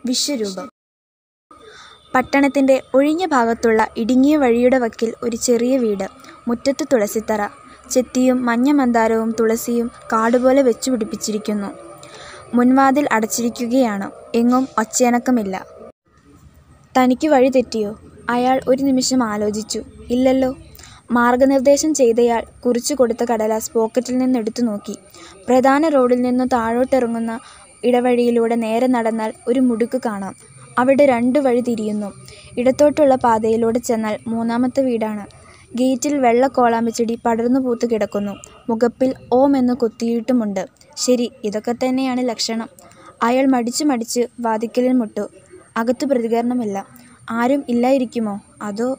വിശ്വരൂപം പട്ടണത്തിൻ്റെ ഒഴിഞ്ഞ ഭാഗത്തുള്ള ഇടുങ്ങിയ വഴിയുടെ വക്കിൽ ഒരു ചെറിയ വീട്. മുറ്റത്ത് തുളസിത്തറ. ചെത്തിയും മഞ്ഞമന്ദാരവും തുളസിയും കാടുപോലെ വെച്ചുപിടിപ്പിച്ചിരിക്കുന്നു. മുൻവാതിൽ അടച്ചിരിക്കുകയാണ്. എങ്ങും ഒച്ചയനക്കമില്ല. തനിക്ക് വഴി തെറ്റിയോ? അയാൾ ഒരു നിമിഷം ആലോചിച്ചു. ഇല്ലല്ലോ. മാർഗനിർദ്ദേശം ചെയ്തയാൾ കുറിച്ചുകൊടുത്ത കടലാസ് പോക്കറ്റിൽ നിന്നെടുത്തു നോക്കി. പ്രധാന റോഡിൽ നിന്നു താഴോട്ടിറങ്ങുന്ന ഇടവഴിയിലൂടെ നേരെ നടന്നാൽ ഒരു മുടുക്ക് കാണാം. അവിടെ രണ്ടു വഴി തിരിയുന്നു. ഇടത്തോട്ടുള്ള പാതയിലൂടെ ചെന്നാൽ മൂന്നാമത്തെ വീടാണ്. ഗേറ്റിൽ വെള്ള കോളാമ്പിച്ചെടി പടർന്നു പൂത്തു കിടക്കുന്നു. മുഖപ്പിൽ ഓം എന്ന് കൊത്തിയിട്ടുമുണ്ട്. ശരി, ഇതൊക്കെത്തന്നെയാണ് ലക്ഷണം. അയാൾ മടിച്ചു മടിച്ച് വാതിൽക്കൽ മുട്ടി. അകത്തു പ്രതികരണമില്ല. ആരും ഇല്ലായിരിക്കുമോ? അതോ.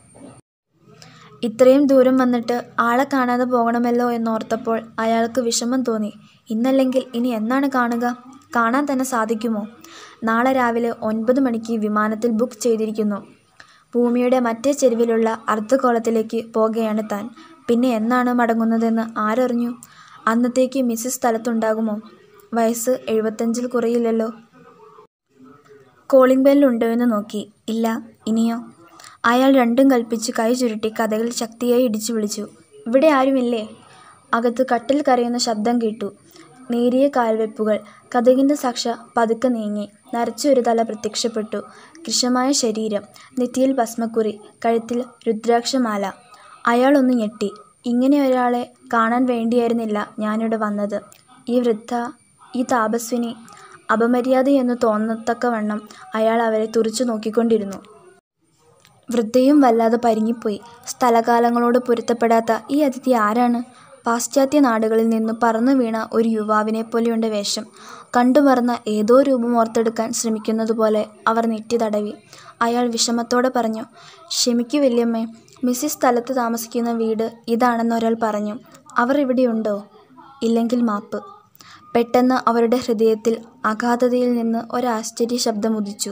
ഇത്രയും ദൂരം വന്നിട്ട് ആളെ കാണാതെ പോകണമല്ലോ എന്നോർത്തപ്പോൾ അയാൾക്ക് വിഷമം തോന്നി. ഇന്നല്ലെങ്കിൽ ഇനി എന്നാണ് കാണുക? കാണാൻ തന്നെ സാധിക്കുമോ? നാളെ രാവിലെ ഒൻപത് മണിക്ക് വിമാനത്തിൽ ബുക്ക് ചെയ്തിരിക്കുന്നു. ഭൂമിയുടെ മറ്റേ ചെരുവിലുള്ള അർദ്ധഗോളത്തിലേക്ക് പോകയാണ് താൻ. പിന്നെ എന്നാണ് മടങ്ങുന്നതെന്ന് ആരറിഞ്ഞു? അന്നത്തേക്ക് മിസ്സിസ് സ്ഥലത്തുണ്ടാകുമോ? വയസ്സ് എഴുപത്തഞ്ചിൽ കുറയില്ലല്ലോ. കോളിങ് ബെൽ ഉണ്ടോയെന്ന് നോക്കി. ഇല്ല. ഇനിയോ? അയാൾ രണ്ടും കൽപ്പിച്ച് കൈ ചുരുട്ടി കതകിൽ ശക്തിയായി ഇടിച്ചു വിളിച്ചു. ഇവിടെ ആരുമില്ലേ? അകത്ത് കട്ടിൽ കരയുന്ന ശബ്ദം കേട്ടു. നേരിയ കാൽവെപ്പുകൾ. കതകിന്റെ ശീർഷ പതുക്കെ നീങ്ങി. നരച്ച ഒരു തല പ്രത്യക്ഷപ്പെട്ടു. കൃശമായ ശരീരം. നെറ്റിയിൽ ഭസ്മക്കുറി. കഴുത്തിൽ രുദ്രാക്ഷമാല. അയാൾ ഒന്ന് ഞെട്ടി. ഇങ്ങനെയൊരാളെ കാണാൻ വേണ്ടിയായിരുന്നില്ല ഞാനിവിടെ വന്നത്. ഈ വൃദ്ധ, ഈ തപസ്വിനി. അപമര്യാദയെന്നു തോന്നത്തക്കവണ്ണം അയാൾ അവരെ തുറിച്ചു നോക്കിക്കൊണ്ടിരുന്നു. വൃദ്ധയും വല്ലാതെ പരുങ്ങിപ്പോയി. സ്ഥലകാലങ്ങളോട് പൊരുത്തപ്പെടാത്ത ഈ അതിഥി ആരാണ്? പാശ്ചാത്യ നാടുകളിൽ നിന്നു പറന്നുവീണ ഒരു യുവാവിനെപ്പോലെയുണ്ട് വേഷം. കണ്ടുമറന്ന ഏതോ രൂപം ഓർത്തെടുക്കാൻ ശ്രമിക്കുന്നതുപോലെ അവർ നെറ്റി തടവി. അയാൾ വിഷമത്തോടെ പറഞ്ഞു. ക്ഷമിക്കൂ വല്യമ്മേ. മിസ്സിസ് സ്ഥലത്ത് താമസിക്കുന്ന വീട് ഇതാണെന്ന് ഒരാൾ പറഞ്ഞു. അവർ ഇവിടെയുണ്ടോ? ഇല്ലെങ്കിൽ മാപ്പ്. പെട്ടെന്ന് അവരുടെ ഹൃദയത്തിൽ അഗാധതയിൽ നിന്ന് ഒരാശ്ചര്യശബ്ദമുദിച്ചു.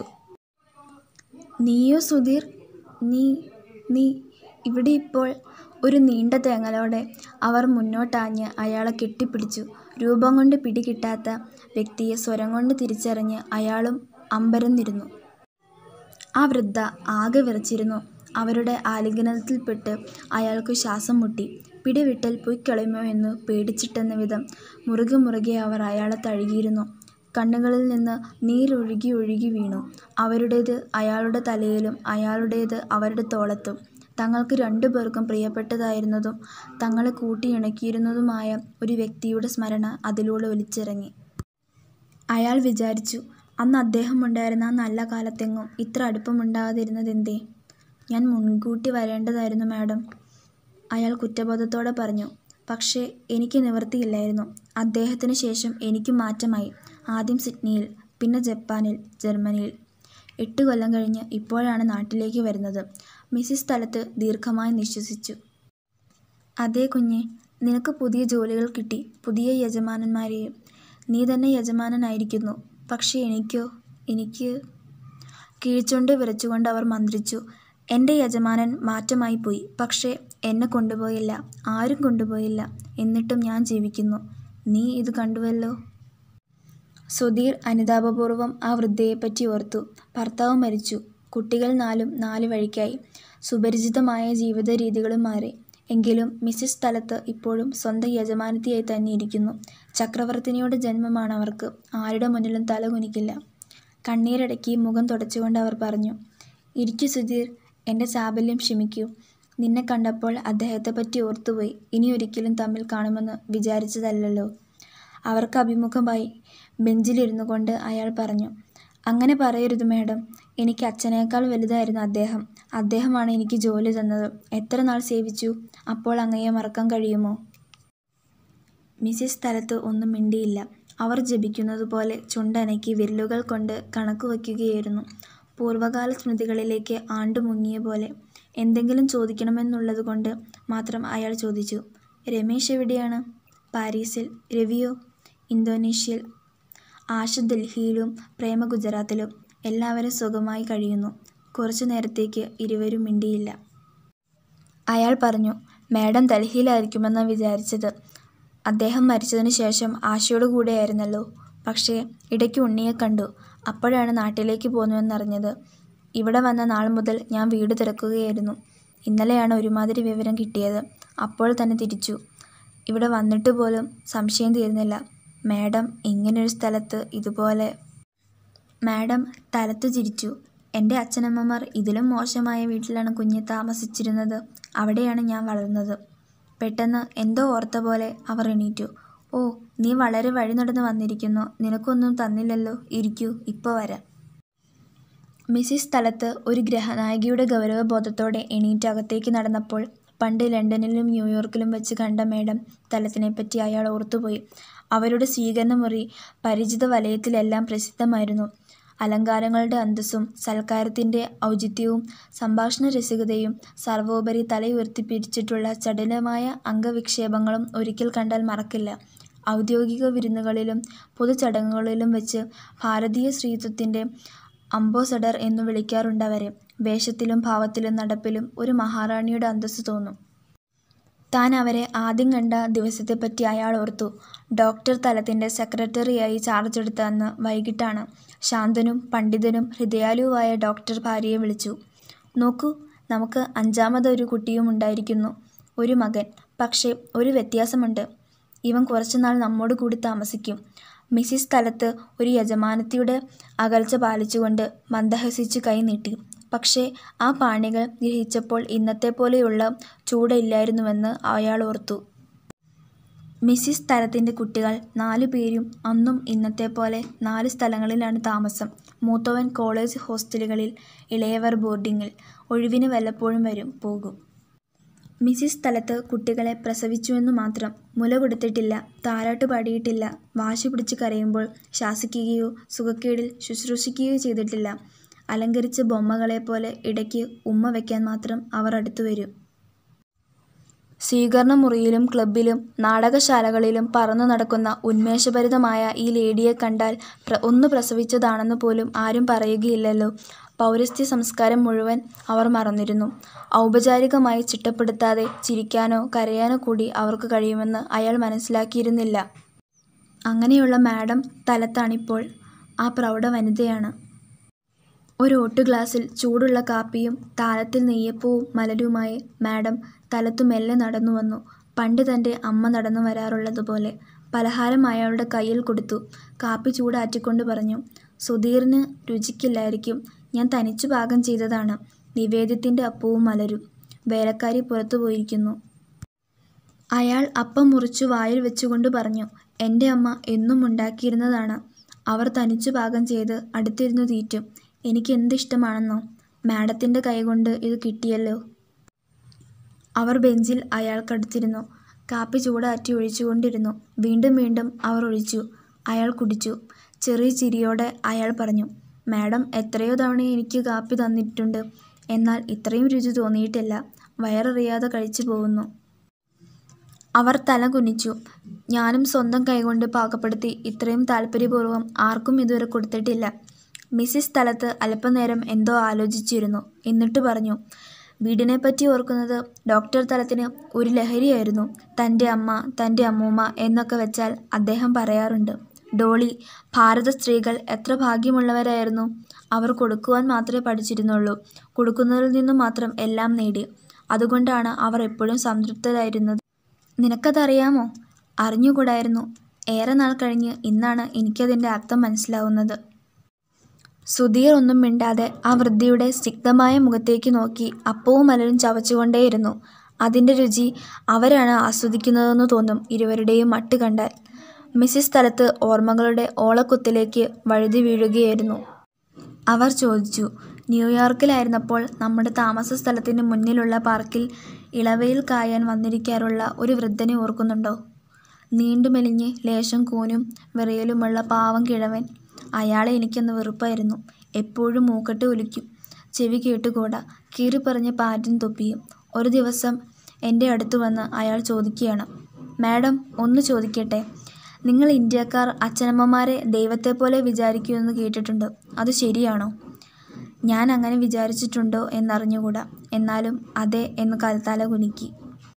നീയോ സുധീർ? നീ നീ ഇവിടെയിപ്പോൾ? ഒരു നീണ്ട തേങ്ങലോടെ അവർ മുന്നോട്ടാഞ്ഞ് അയാളെ കെട്ടിപ്പിടിച്ചു. രൂപം കൊണ്ട് പിടികിട്ടാത്ത വ്യക്തിയെ സ്വരം കൊണ്ട് തിരിച്ചറിഞ്ഞ് അയാളും അമ്പരന്നിരുന്നു. ആ വൃദ്ധ ആകെ വിറച്ചിരുന്നു. അവരുടെ ആലിംഗനത്തിൽപ്പെട്ട് അയാൾക്കു ശ്വാസം മുട്ടി. പിടിവിട്ടാൽ പൊയ്ക്കളയുമോ എന്നു പേടിച്ചിട്ടെന്ന വിധം മുറുകെ മുറുകെ അവർ അയാളെ തഴുകിയിരുന്നു. കണ്ണുകളിൽ നിന്ന് നീരൊഴുകി ഒഴുകി വീണു. അവരുടേത് അയാളുടെ തലയിലും അയാളുടേത് അവരുടെ തോളത്തും. തങ്ങൾക്ക് രണ്ടുപേർക്കും പ്രിയപ്പെട്ടതായിരുന്നതും തങ്ങളെ കൂട്ടിയിണക്കിയിരുന്നതുമായ ഒരു വ്യക്തിയുടെ സ്മരണ അതിലൂടെ ഒലിച്ചിറങ്ങി. അയാൾ വിചാരിച്ചു. അന്ന് അദ്ദേഹമുണ്ടായിരുന്ന ആ നല്ല കാലത്തെങ്ങും ഇത്ര അടുപ്പമുണ്ടാകാതിരുന്നതെന്തേ? ഞാൻ മുൻകൂട്ടി വരേണ്ടതായിരുന്നു മാഡം. അയാൾ കുറ്റബോധത്തോടെ പറഞ്ഞു. പക്ഷേ എനിക്ക് നിവൃത്തിയില്ലായിരുന്നു. അദ്ദേഹത്തിനു ശേഷം എനിക്കും മാറ്റമായി. ആദ്യം സിഡ്നിയിൽ. പിന്നെ ജപ്പാനിൽ, ജർമ്മനിയിൽ. എട്ടു കൊല്ലം കഴിഞ്ഞ് ഇപ്പോഴാണ് നാട്ടിലേക്ക് വരുന്നത്. മിസ്സിസ് സ്ഥലത്ത് ദീർഘമായി നിശ്വസിച്ചു. അതേ കുഞ്ഞേ. നിനക്ക് പുതിയ ജോലികൾ കിട്ടി. പുതിയ യജമാനന്മാരെയും. നീ തന്നെ യജമാനനായിരിക്കുന്നു. പക്ഷേ എനിക്കോ? എനിക്ക്. കീഴ്ച്ചുണ്ട് വിറച്ചുകൊണ്ട് അവർ മന്ത്രിച്ചു. എന്റെ യജമാനൻ മാറ്റമായിപ്പോയി. പക്ഷേ എന്നെ കൊണ്ടുപോയില്ല. ആരും കൊണ്ടുപോയില്ല. എന്നിട്ടും ഞാൻ ജീവിക്കുന്നു. നീ ഇതു കണ്ടുവല്ലോ. സുധീർ അനുതാപപൂർവം ആ വൃദ്ധയെപ്പറ്റി ഓർത്തു. ഭർത്താവ് മരിച്ചു. കുട്ടികൾ നാലും നാല് വഴിക്കായി. സുപരിചിതമായ ജീവിതരീതികളും മാറി. എങ്കിലും മിസ്സിസ് സ്ഥലത്ത് ഇപ്പോഴും സ്വന്തം യജമാനത്തിയായി തന്നെ ഇരിക്കുന്നു. ചക്രവർത്തിനിയുടെ ജന്മമാണവർക്ക്. ആരുടെ മുന്നിലും തല കുനിക്കില്ല. കണ്ണീരടക്കി മുഖം തുടച്ചുകൊണ്ട് അവർ പറഞ്ഞു. ഇരിക്കൂ സുധീർ. എന്റെ ചാബല്യം ക്ഷമിക്കൂ. നിന്നെ കണ്ടപ്പോൾ അദ്ദേഹത്തെപ്പറ്റി ഓർത്തുപോയി. ഇനിയൊരിക്കലും തമ്മിൽ കാണുമെന്ന് വിചാരിച്ചതല്ലല്ലോ. അവർക്ക് അഭിമുഖമായി ബെഞ്ചിലിരുന്നുകൊണ്ട് അയാൾ പറഞ്ഞു. അങ്ങനെ പറയരുത് മാഡം. എനിക്ക് അച്ഛനേക്കാൾ വലുതായിരുന്നു അദ്ദേഹം. അദ്ദേഹമാണ് എനിക്ക് ജോലി തന്നത്. എത്ര നാൾ സേവിച്ചു. അപ്പോൾ അങ്ങയെ മറക്കാൻ കഴിയുമോ? മിസ്സിസ് സ്ഥലത്ത് ഒന്നും മിണ്ടിയില്ല. അവർ ജപിക്കുന്നതുപോലെ ചുണ്ടനക്കി വിരലുകൾ കൊണ്ട് കണക്കുവയ്ക്കുകയായിരുന്നു. പൂർവകാല സ്മൃതികളിലേക്ക് ആണ്ടു മുങ്ങിയപോലെ. എന്തെങ്കിലും ചോദിക്കണമെന്നുള്ളതുകൊണ്ട് മാത്രം അയാൾ ചോദിച്ചു. രമേശ് എവിടെയാണ്? പാരീസിൽ. രവിയോ? ഇന്തോനേഷ്യയിൽ. ആശ ഡൽഹിയിലും പ്രേമ ഗുജറാത്തിലും. എല്ലാവരും സുഖമായി കഴിയുന്നു. കുറച്ചു നേരത്തേക്ക് ഇരുവരും മിണ്ടിയില്ല. അയാൾ പറഞ്ഞു. മാഡം ഡൽഹിയിലായിരിക്കുമെന്നാ വിചാരിച്ചത്. അദ്ദേഹം മരിച്ചതിനു ശേഷം ആശയുടെ കൂടെയായിരുന്നല്ലോ. പക്ഷേ ഇടയ്ക്ക് ഉണ്ണിയെ കണ്ടു അപ്പോഴാണ് നാട്ടിലേക്ക് പോന്നുവെന്നറിഞ്ഞത് ഇവിടെ വന്ന നാൾ മുതൽ ഞാൻ വീട് തിരക്കുകയായിരുന്നു ഇന്നലെയാണ് ഒരുമാതിരി വിവരം കിട്ടിയത് അപ്പോൾ തന്നെ തിരിച്ചു ഇവിടെ വന്നിട്ട് പോലും സംശയം തീർന്നില്ല മാഡം ഇങ്ങനൊരു സ്ഥലത്ത് ഇതുപോലെ മാഡം തലത്തു ചിരിച്ചു എൻ്റെ അച്ഛനമ്മമാർ ഇതിലും മോശമായ വീട്ടിലാണ് കുഞ്ഞ് താമസിച്ചിരുന്നത് അവിടെയാണ് ഞാൻ വളർന്നത് പെട്ടെന്ന് എന്തോ ഓർത്ത പോലെ അവർ എണീറ്റു ഓ നീ വളരെ വഴി നടന്ന് വന്നിരിക്കുന്നു നിനക്കൊന്നും തന്നില്ലല്ലോ ഇരിക്കൂ ഇപ്പോൾ വരാം മിസ്സിസ് സ്ഥലത്ത് ഒരു ഗ്രഹനായികയുടെ ഗൗരവബോധത്തോടെ എണീറ്റ് അകത്തേക്ക് നടന്നപ്പോൾ പണ്ട് ലണ്ടനിലും ന്യൂയോർക്കിലും വെച്ച് കണ്ട മേഡം തലത്തിനെപ്പറ്റി അയാൾ ഓർത്തുപോയി അവരുടെ സ്വീകരണ മുറി പരിചിത വലയത്തിലെല്ലാം പ്രസിദ്ധമായിരുന്നു അലങ്കാരങ്ങളുടെ അന്തസ്സും സൽക്കാരത്തിൻ്റെ ഔചിത്യവും സംഭാഷണ രസികതയും സർവോപരി തലയുയർത്തി പിരിച്ചിട്ടുള്ള ചടുലമായ അംഗവിക്ഷേപങ്ങളും ഒരിക്കൽ കണ്ടാൽ മറക്കില്ല ഔദ്യോഗിക വിരുന്നുകളിലും പൊതുചടങ്ങുകളിലും വെച്ച് ഭാരതീയ സ്ത്രീത്വത്തിൻ്റെ അംബോസഡർ എന്നു വിളിക്കാറുണ്ടവരെ വേഷത്തിലും ഭാവത്തിലും നടപ്പിലും ഒരു മഹാറാണിയുടെ അന്തസ്സ് തോന്നും താൻ അവരെ ആദ്യം കണ്ട ദിവസത്തെപ്പറ്റി അയാൾ ഓർത്തു ഡോക്ടർ തലത്തിൻ്റെ സെക്രട്ടറിയായി ചാർജ് എടുത്ത അന്ന് വൈകിട്ടാണ് ശാന്തനും പണ്ഡിതനും ഹൃദയാലുവായ ഡോക്ടർ ഭാര്യയെ വിളിച്ചു നോക്കൂ നമുക്ക് അഞ്ചാമതൊരു കുട്ടിയും ഉണ്ടായിരിക്കുന്നു ഒരു മകൻ പക്ഷേ ഒരു വ്യത്യാസമുണ്ട് ഇവൻ കുറച്ചുനാൾ നമ്മോട് കൂടി താമസിക്കും മിസ്സിസ് സ്ഥലത്ത് ഒരു യജമാനത്തിയുടെ അകൽച്ച പാലിച്ചുകൊണ്ട് മന്ദഹസിച്ച് കൈ നീട്ടി പക്ഷേ ആ പാണികൾ ഗ്രഹിച്ചപ്പോൾ ഇന്നത്തെ പോലെയുള്ള ചൂടില്ലായിരുന്നുവെന്ന് അയാൾ ഓർത്തു മിസ്സിസ് സ്ഥലത്തിൻ്റെ കുട്ടികൾ നാലു പേരും അന്നും ഇന്നത്തെ പോലെ നാല് സ്ഥലങ്ങളിലാണ് താമസം മൂത്തവൻ കോളേജ് ഹോസ്റ്റലുകളിൽ ഇളയവർ ബോർഡിങ്ങിൽ ഒഴിവിന് വല്ലപ്പോഴും വരും പോകും മിസ്സിസ് സ്ഥലത്ത് കുട്ടികളെ പ്രസവിച്ചുവെന്നു മാത്രം മുല കൊടുത്തിട്ടില്ല താരാട്ട് പാടിയിട്ടില്ല വാശി പിടിച്ച് കരയുമ്പോൾ ശാസിക്കുകയോ സുഖക്കേടിൽ ശുശ്രൂഷിക്കുകയോ ചെയ്തിട്ടില്ല അലങ്കരിച്ച ബൊമ്മകളെപ്പോലെ ഇടയ്ക്ക് ഉമ്മ വയ്ക്കാൻ മാത്രം അവർ അടുത്തു വരും സ്വീകരണ മുറിയിലും ക്ലബിലും നാടകശാലകളിലും പറന്നു നടക്കുന്ന ഉന്മേഷഭരിതമായ ഈ ലേഡിയെ കണ്ടാൽ പ്ര ഒന്ന് പ്രസവിച്ചതാണെന്ന് പോലും ആരും പറയുകയില്ലല്ലോ പൗരസ്ത്യ സംസ്കാരം മുഴുവൻ അവർ മറന്നിരുന്നു ഔപചാരികമായി ചിട്ടപ്പെടുത്താതെ ചിരിക്കാനോ കരയാനോ കൂടി അവർക്ക് കഴിയുമെന്ന് അയാൾ മനസ്സിലാക്കിയിരുന്നില്ല അങ്ങനെയുള്ള മാഡം തലത്താണിപ്പോൾ ആ പ്രൗഢ വനിതയാണ് ഒരു ഓട്ടു ഗ്ലാസ്സിൽ ചൂടുള്ള കാപ്പിയും താലത്തിൽ നെയ്യപ്പവും മലരുമായി മാഡം തലത്തു മെല്ലെ നടന്നു വന്നു പണ്ട് തൻ്റെ അമ്മ നടന്നു വരാറുള്ളതുപോലെ പലഹാരം അയാളുടെ കയ്യിൽ കൊടുത്തു കാപ്പി ചൂടാറ്റിക്കൊണ്ട് പറഞ്ഞു സുധീറിന് രുചിക്കില്ലായിരിക്കും ഞാൻ തനിച്ചു പാകം ചെയ്തതാണ് നിവേദ്യത്തിൻ്റെ അപ്പവും മലരും വേലക്കാരി പുറത്തു പോയിരിക്കുന്നു അയാൾ അപ്പം മുറിച്ചു വായിൽ വെച്ചുകൊണ്ട് പറഞ്ഞു എൻ്റെ അമ്മ എന്നും ഉണ്ടാക്കിയിരുന്നതാണ് അവർ തനിച്ചു പാകം ചെയ്ത് അടുത്തിരുന്നു തീറ്റും എനിക്ക് എന്തിഷ്ടമാണെന്നോ മാഡത്തിൻ്റെ കൈകൊണ്ട് ഇത് കിട്ടിയല്ലോ അവർ ബെഞ്ചിൽ അയാൾക്കടുത്തിരുന്നു കാപ്പി ചൂടാറ്റി ഒഴിച്ചുകൊണ്ടിരുന്നു വീണ്ടും വീണ്ടും അവർ ഒഴിച്ചു അയാൾ കുടിച്ചു ചെറിയ ചിരിയോടെ അയാൾ പറഞ്ഞു മാഡം എത്രയോ തവണ എനിക്ക് കാപ്പി തന്നിട്ടുണ്ട് എന്നാൽ ഇത്രയും രുചി തോന്നിയിട്ടില്ല വയററിയാതെ കഴിച്ചു പോകുന്നു അവർ തല കുനിച്ചു ഞാനും സ്വന്തം കൈകൊണ്ട് പാകപ്പെടുത്തി ഇത്രയും താല്പര്യപൂർവ്വം ആർക്കും ഇതുവരെ കൊടുത്തിട്ടില്ല മിസ്സിസ് സ്ഥലത്ത് അല്പനേരം എന്തോ ആലോചിച്ചിരുന്നു എന്നിട്ട് പറഞ്ഞു വീടിനെപ്പറ്റി ഓർക്കുന്നത് ഡോക്ടർ തലത്തിന് ഒരു ലഹരിയായിരുന്നു തൻ്റെ അമ്മ തൻ്റെ അമ്മൂമ്മ എന്നൊക്കെ വെച്ചാൽ അദ്ദേഹം പറയാറുണ്ട് ഡോളി ഭാരത സ്ത്രീകൾ എത്ര ഭാഗ്യമുള്ളവരായിരുന്നു അവർ കൊടുക്കുവാൻ മാത്രമേ പഠിച്ചിരുന്നുള്ളൂ കൊടുക്കുന്നതിൽ നിന്നും മാത്രം എല്ലാം നേടി അതുകൊണ്ടാണ് അവർ എപ്പോഴും സംതൃപ്തരായിരുന്നത് നിനക്കതറിയാമോ അറിഞ്ഞുകൂടായിരുന്നു ഏറെ നാൾ കഴിഞ്ഞ് ഇന്നാണ് എനിക്കതിൻ്റെ അർത്ഥം മനസ്സിലാവുന്നത് സുധീർ ഒന്നും മിണ്ടാതെ ആ വൃദ്ധയുടെ സ്നിഗ്ധമായ മുഖത്തേക്ക് നോക്കി അപ്പവും മലരും ചവച്ചുകൊണ്ടേയിരുന്നു അതിൻ്റെ രുചി അവരാണ് ആസ്വദിക്കുന്നതെന്ന് തോന്നും ഇരുവരുടെയും മട്ട് കണ്ടാൽ മിസ്സിസ് സ്ഥലത്ത് ഓർമ്മകളുടെ ഓളക്കുത്തിലേക്ക് വഴുതി വീഴുകയായിരുന്നു അവർ ചോദിച്ചു ന്യൂയോർക്കിലായിരുന്നപ്പോൾ നമ്മുടെ താമസ സ്ഥലത്തിന് മുന്നിലുള്ള പാർക്കിൽ ഇളവയിൽ കായാൻ വന്നിരിക്കാറുള്ള ഒരു വൃദ്ധനെ ഓർക്കുന്നുണ്ടോ നീണ്ടു മെലിഞ്ഞ് ലേശം കൂനും വിറയലുമുള്ള പാവം കിഴവൻ അയാളെ എനിക്കന്ന് വെറുപ്പായിരുന്നു എപ്പോഴും മൂക്കട്ട് ഒലിക്കും ചെവി കേട്ടുകൂടാ കീറിപ്പറഞ്ഞ പാറ്റും തൊപ്പിയും ഒരു ദിവസം എൻ്റെ അടുത്ത് വന്ന് അയാൾ ചോദിക്കുകയാണ് മാഡം ഒന്ന് ചോദിക്കട്ടെ നിങ്ങൾ ഇന്ത്യക്കാർ അച്ഛനമ്മമാരെ ദൈവത്തെ പോലെ വിചാരിക്കുമെന്ന് കേട്ടിട്ടുണ്ട് അത് ശരിയാണോ ഞാൻ അങ്ങനെ വിചാരിച്ചിട്ടുണ്ടോ എന്നറിഞ്ഞുകൂടാ എന്നാലും അതെ എന്ന് കൽത്താല കുലുക്കി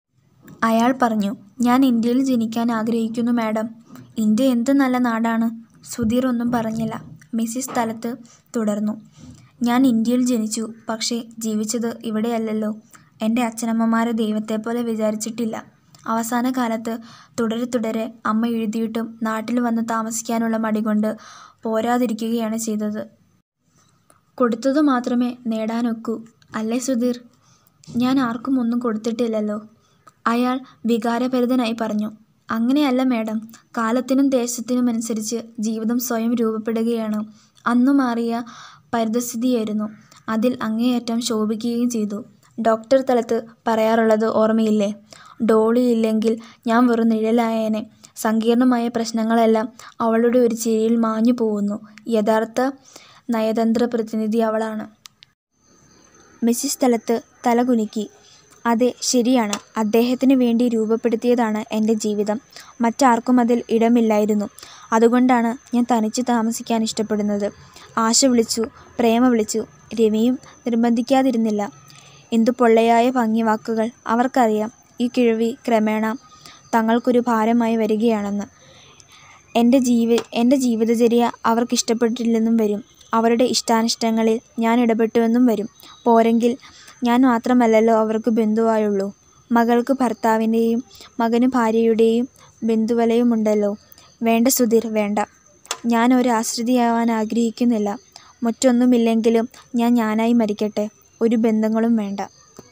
അയാൾ പറഞ്ഞു ഞാൻ ഇന്ത്യയിൽ ജനിക്കാൻ ആഗ്രഹിക്കുന്നു മാഡം ഇന്ത്യ എന്ത് നല്ല നാടാണ് സുധീർ ഒന്നും പറഞ്ഞില്ല മിസ്സിസ് തലത്ത് തുടർന്നു ഞാൻ ഇന്ത്യയിൽ ജനിച്ചു പക്ഷേ ജീവിച്ചത് ഇവിടെയല്ലല്ലോ എൻ്റെ അച്ഛനമ്മമാരെ ദൈവത്തെപ്പോലെ വിചാരിച്ചിട്ടില്ല അവസാന കാലത്ത് തുടരെ തുടരെ അമ്മ എഴുതിയിട്ടും നാട്ടിൽ വന്ന് താമസിക്കാനുള്ള മടി കൊണ്ട് പോരാതിരിക്കുകയാണ് ചെയ്തത് കൊടുത്തതു മാത്രമേ നേടാനൊക്കൂ അല്ലേ സുധീർ ഞാൻ ആർക്കും ഒന്നും കൊടുത്തിട്ടില്ലല്ലോ അയാൾ വികാരഭരിതനായി പറഞ്ഞു അങ്ങനെയല്ല മാഡം കാലത്തിനും ദേശത്തിനും അനുസരിച്ച് ജീവിതം സ്വയം രൂപപ്പെടുകയാണ് അന്നു മാറിയ പരിതസ്ഥിതിയായിരുന്നു അതിൽ അങ്ങേയറ്റം ശോഭിക്കുകയും ചെയ്തു ഡോക്ടർ തലത്ത് പറയാറുള്ളത് ഓർമ്മയില്ലേ ഡോളി ഇല്ലെങ്കിൽ ഞാൻ വെറും നിഴലായേനെ സങ്കീർണമായ പ്രശ്നങ്ങളെല്ലാം അവളുടെ ഒരു ചിരിയിൽ മാഞ്ഞു പോകുന്നു യഥാർത്ഥ നയതന്ത്ര പ്രതിനിധി അവളാണ് മിസ്സിസ് തലത്ത് തലകുലുക്കി അതെ ശരിയാണ് അദ്ദേഹത്തിന് വേണ്ടി രൂപപ്പെടുത്തിയതാണ് എൻ്റെ ജീവിതം മറ്റാർക്കും അതിൽ ഇടമില്ലായിരുന്നു അതുകൊണ്ടാണ് ഞാൻ തനിച്ച് താമസിക്കാൻ ഇഷ്ടപ്പെടുന്നത് ആശ വിളിച്ചു പ്രേമ വിളിച്ചു രവിയും നിർബന്ധിക്കാതിരുന്നില്ല എന്തു പൊള്ളയായ ഭംഗിവാക്കുകൾ അവർക്കറിയാം ഈ കിഴവി ക്രമേണ തങ്ങൾക്കൊരു ഭാരമായി വരികയാണെന്ന് എൻ്റെ ജീവി എൻ്റെ ജീവിതചര്യ അവർക്കിഷ്ടപ്പെട്ടില്ലെന്നും വരും അവരുടെ ഇഷ്ടാനിഷ്ടങ്ങളിൽ ഞാൻ ഇടപെട്ടുവെന്നും വരും പോരെങ്കിൽ ഞാൻ മാത്രമല്ലല്ലോ അവർക്ക് ബന്ധുവായുള്ളൂ മകൾക്ക് ഭർത്താവിൻ്റെയും മകന് ഭാര്യയുടെയും ബന്ധുവലയുമുണ്ടല്ലോ വേണ്ട സുധീർ വേണ്ട ഞാൻ ഒരു ആശ്രിതയാവാൻ ആഗ്രഹിക്കുന്നില്ല മറ്റൊന്നുമില്ലെങ്കിലും ഞാൻ ഞാനായി മരിക്കട്ടെ ഒരു ബന്ധങ്ങളും വേണ്ട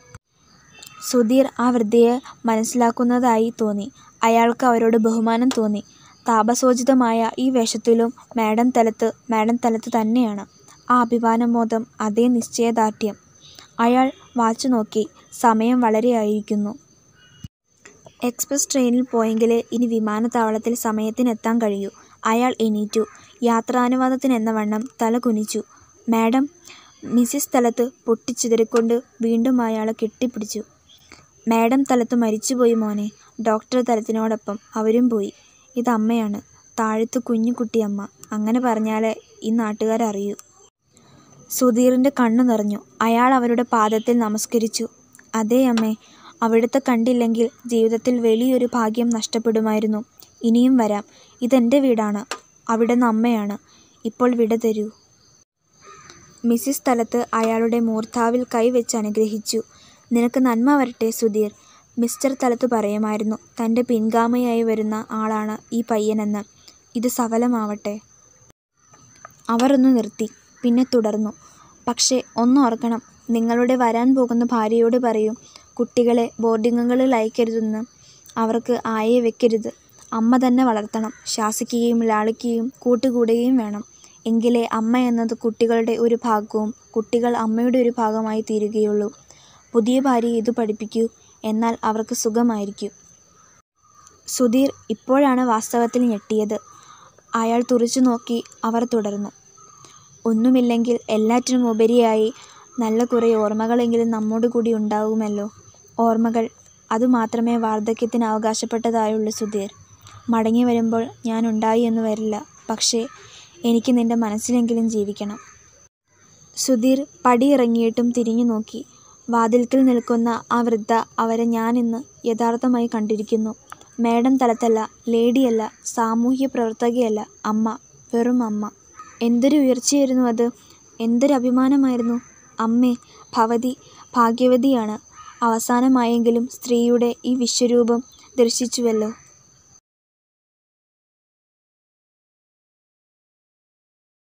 സുധീർ ആ വൃദ്ധയെ മനസ്സിലാക്കുന്നതായി തോന്നി അയാൾക്ക് അവരോട് ബഹുമാനം തോന്നി താപസോചിതമായ ഈ വേഷത്തിലും മാഡം തലത്ത് മാഡം തലത്ത് തന്നെയാണ് ആ അഭിമാനബോധം അതേ നിശ്ചയദാർഢ്യം അയാൾ വാച്ച് നോക്കി സമയം വളരെയായിരിക്കുന്നു എക്സ്പ്രസ് ട്രെയിനിൽ പോയെങ്കിലേ ഇനി വിമാനത്താവളത്തിൽ സമയത്തിനെത്താൻ കഴിയൂ അയാൾ എണീറ്റു യാത്രാനുവാദത്തിനെന്ന വണ്ണം തല കുനിച്ചു മാഡം മിസ്സിസ് തലത്ത് പൊട്ടിച്ചിതറിക്കൊണ്ട് വീണ്ടും അയാളെ കെട്ടിപ്പിടിച്ചു മാഡം തലത്ത് മരിച്ചുപോയി മോനെ ഡോക്ടർ തലത്തിനോടൊപ്പം അവരും പോയി ഇത് അമ്മയാണ് താഴത്ത് കുഞ്ഞു കുട്ടിയമ്മ അങ്ങനെ പറഞ്ഞാലേ ഈ നാട്ടുകാരറിയൂ സുധീറിൻ്റെ കണ്ണു നിറഞ്ഞു അയാൾ അവരുടെ പാദത്തിൽ നമസ്കരിച്ചു അതേ അമ്മേ അവിടുത്തെ കണ്ടില്ലെങ്കിൽ ജീവിതത്തിൽ വലിയൊരു ഭാഗ്യം നഷ്ടപ്പെടുമായിരുന്നു ഇനിയും വരാം ഇതെൻ്റെ വീടാണ് അവിടുന്ന് അമ്മയാണ് ഇപ്പോൾ വിട തരൂ മിസ്സിസ് തലത്ത് അയാളുടെ മൂർധാവിൽ കൈവച്ച് അനുഗ്രഹിച്ചു നിനക്ക് നന്മ വരട്ടെ സുധീർ മിസ്റ്റർ തലത്ത് പറയുമായിരുന്നു തൻ്റെ പിൻഗാമിയായി വരുന്ന ആളാണ് ഈ പയ്യനെന്ന് ഇത് സഫലമാവട്ടെ അവർ ഒന്ന് നിർത്തി പിന്നെ തുടർന്നു പക്ഷേ ഒന്ന് ഓർക്കണം നിങ്ങളുടെ വരാൻ പോകുന്ന ഭാര്യയോട് പറയൂ കുട്ടികളെ ബോർഡിങ്ങുകളിൽ അയക്കരുതെന്ന് അവർക്ക് ആയെ വെക്കരുത് അമ്മ തന്നെ വളർത്തണം ശാസിക്കുകയും ലാളിക്കുകയും കൂട്ടുകൂടുകയും വേണം എങ്കിലേ അമ്മ എന്നത് കുട്ടികളുടെ ഒരു ഭാഗവും കുട്ടികൾ അമ്മയുടെ ഒരു ഭാഗമായി തീരുകയുള്ളൂ പുതിയ ഭാര്യയെ ഇത് പഠിപ്പിക്കൂ എന്നാൽ അവർക്ക് സുഖമായിരിക്കും സുധീർ ഇപ്പോഴാണ് വാസ്തവത്തിൽ ഞെട്ടിയത് അയാൾ തുറിച്ചു നോക്കി അവർ തുടർന്നു ഒന്നുമില്ലെങ്കിൽ എല്ലാറ്റിനും ഉപരിയായി നല്ല കുറേ ഓർമ്മകളെങ്കിലും നമ്മോട് കൂടി ഉണ്ടാകുമല്ലോ ഓർമ്മകൾ അതുമാത്രമേ വാർദ്ധക്യത്തിന് അവകാശപ്പെട്ടതായുള്ളൂ സുധീർ മടങ്ങി വരുമ്പോൾ ഞാൻ ഉണ്ടായി എന്ന് വരില്ല പക്ഷേ എനിക്ക് നിന്റെ മനസ്സിലെങ്കിലും ജീവിക്കണം സുധീർ പടിയിറങ്ങിയിട്ടും തിരിഞ്ഞു നോക്കി വാതിൽക്കൽ നിൽക്കുന്ന ആ വൃദ്ധ അവരെ ഞാനിന്ന് യഥാർത്ഥമായി കണ്ടിരിക്കുന്നു മേഡം തലത്തല്ല ലേഡിയല്ല സാമൂഹ്യ പ്രവർത്തകയല്ല അമ്മ വെറും അമ്മ എന്തൊരു ഉയർച്ചയായിരുന്നു അത് എന്തൊരു അഭിമാനമായിരുന്നു അമ്മേ ഭവതി ഭാഗ്യവതിയാണ് അവസാനമായെങ്കിലും സ്ത്രീയുടെ ഈ വിശ്വരൂപം ദർശിച്ചുവല്ലോ